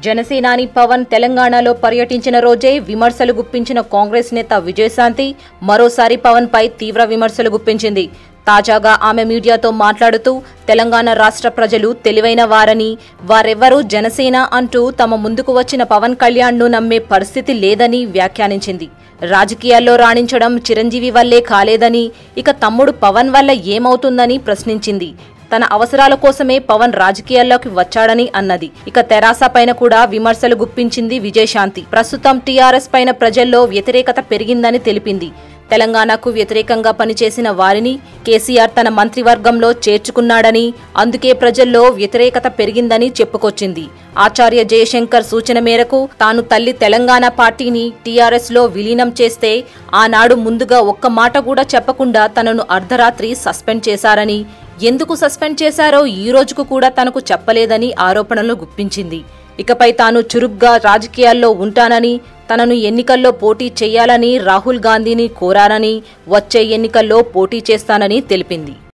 జనసేనాని పవన్ తెలంగాణలో పర్యటించిన రోజే విమర్శలు గుప్పించిన కాంగ్రెస్ నేత విజయశాంతి మరోసారి పవన్ పై తీవ్ర విమర్శలు గుప్పించింది తాజాగా ఆమె మీడియాతో మాట్లాడుతూ తెలంగాణ రాష్ట్ర ప్రజలు తెలివైన వారని వారెవ్వరూ జనసేన అంటూ తమ ముందుకు వచ్చిన పవన్ కళ్యాణ్ను నమ్మే పరిస్థితి లేదని వ్యాఖ్యానించింది రాజకీయాల్లో రాణించడం చిరంజీవి వల్లే కాలేదని ఇక తమ్ముడు పవన్ వల్ల ఏమవుతుందని ప్రశ్నించింది తన అవసరాల కోసమే పవన్ రాజకీయాల్లోకి వచ్చాడని అన్నది ఇక తెరాస పైన కూడా విమర్శలు గుప్పించింది విజయశాంతి ప్రస్తుతం టీఆర్ఎస్ పైన ప్రజల్లో వ్యతిరేకత పెరిగిందని తెలిపింది తెలంగాణకు వ్యతిరేకంగా పనిచేసిన వారిని కేసీఆర్ తన మంత్రివర్గంలో చేర్చుకున్నాడని అందుకే ప్రజల్లో వ్యతిరేకత పెరిగిందని చెప్పుకొచ్చింది ఆచార్య జయశంకర్ సూచన మేరకు తాను తల్లి తెలంగాణ పార్టీని టీఆర్ఎస్ లో విలీనం చేస్తే ఆనాడు ముందుగా ఒక్క మాట కూడా చెప్పకుండా తనను అర్ధరాత్రి సస్పెండ్ చేశారని ఎందుకు సస్పెండ్ చేశారో ఈ రోజుకు కూడా తనకు చెప్పలేదని ఆరోపణలు గుప్పించింది ఇకపై తాను చురుగ్గా రాజకీయాల్లో ఉంటానని తనను ఎన్నికల్లో పోటీ చేయాలని రాహుల్ గాంధీని కోరానని వచ్చే ఎన్నికల్లో పోటీ చేస్తానని తెలిపింది